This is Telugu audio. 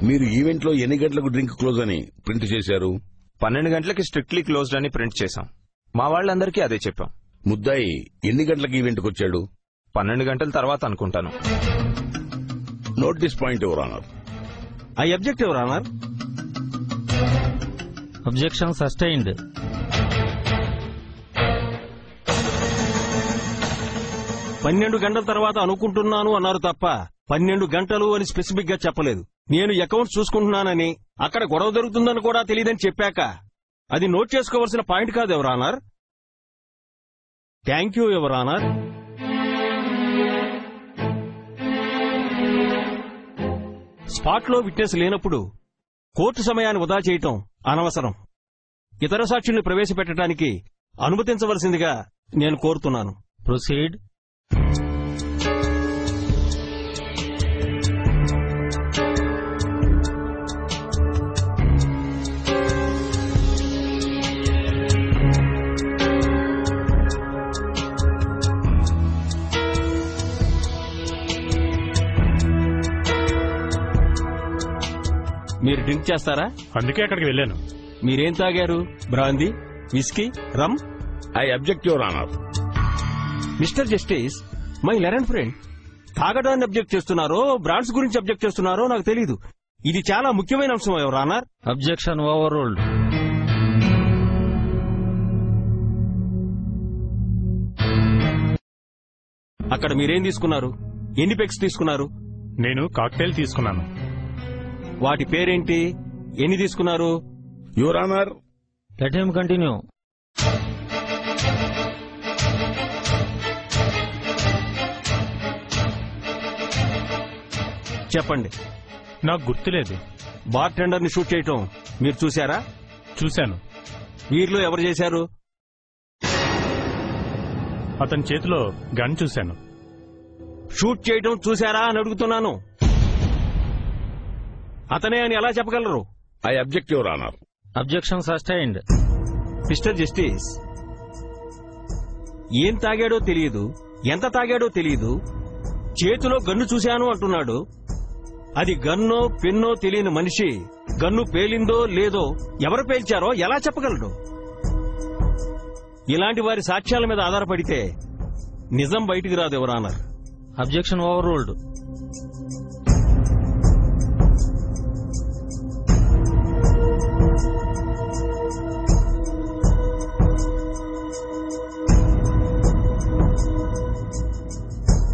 మీరు ఈవెంట్ లో ఎన్ని గంటలకు డ్రింక్ క్లోజ్ అని ప్రింట్ చేశారు పన్నెండు గంటలకి స్ట్రిక్ట్లీ క్లోజ్డ్ అని ప్రింట్ చేశాం మా వాళ్ళందరికీ అదే చెప్పాం ముద్దాయి ఎన్ని గంటలకు ఈవెంట్కి వచ్చాడు పన్నెండు గంటల తర్వాత అనుకుంటాను నోటీస్ పాయింట్ ఎవరు అన్నారు I object your honour objection sustained పన్నెండు గంటల తర్వాత అనుకుంటున్నాను అన్నారు తప్ప పన్నెండు గంటలు అని స్పెసిఫిక్ గా చెప్పలేదు నేను అకౌంట్ చూసుకుంటున్నానని అక్కడ గొడవ జరుగుతుందని కూడా తెలియదని చెప్పాక అది నోట్ చేసుకోవాల్సిన పాయింట్ కాదు your honour thank you your honour spot లో విట్నెస్ లేనప్పుడు కోర్టు సమయాన్ని వృధా చేయటం అనవసరం ఇతర సాక్షుల్ని ప్రవేశపెట్టడానికి అనుమతించవలసిందిగా నేను కోరుతున్నాను ప్రొసీడ్ మీరు డ్రింక్ చేస్తారా అందుకే అక్కడికి వెళ్ళాను మీరేం తాగారు brandy whisky rum I object your honour mister justice my learned friend తాగడాన్ని అబ్జెక్ట్ చేస్తున్నారో బ్రాండ్స్ గురించి అబ్జెక్ట్ చేస్తున్నారో నాకు తెలియదు ఇది చాలా ముఖ్యమైన అంశం ఎవరానర్ అబ్జెక్షన్ ఓవర్ రూల్డ్ అక్కడ మీరేం తీసుకున్నారు ఎన్ని పెక్స్ తీసుకున్నారు నేను కాక్టైల్ తీసుకున్నాను వాటి పేరేంటి ఎన్ని తీసుకున్నారు your honour let him continue చెప్పండి నాకు గుర్తులేదు బార్ టెండర్ ని షూట్ చేయటం మీరు చూశారా చూశాను వీరిలో ఎవరు చేశారు అతని చేతిలో గన్ చూశాను షూట్ చేయటం చూశారా అని అడుగుతున్నాను అతనే అని ఎలా చెప్పగలరు I object your honour objection sustained mister justice ఏం తాగాడో తెలియదు ఎంత తాగాడో తెలియదు చేతిలో గన్ను చూశాను అంటున్నాడు అది గన్నో పెన్నో తెలియని మనిషి గన్ను పేలిందో లేదో ఎవరు పేల్చారో ఎలా చెప్పగలడు ఇలాంటి వారి సాక్ష్యాల మీద ఆధారపడితే నిజం బయటికి రాదు ఎవరానర్ అబ్జెక్షన్ ఓవర్ రూల్డ్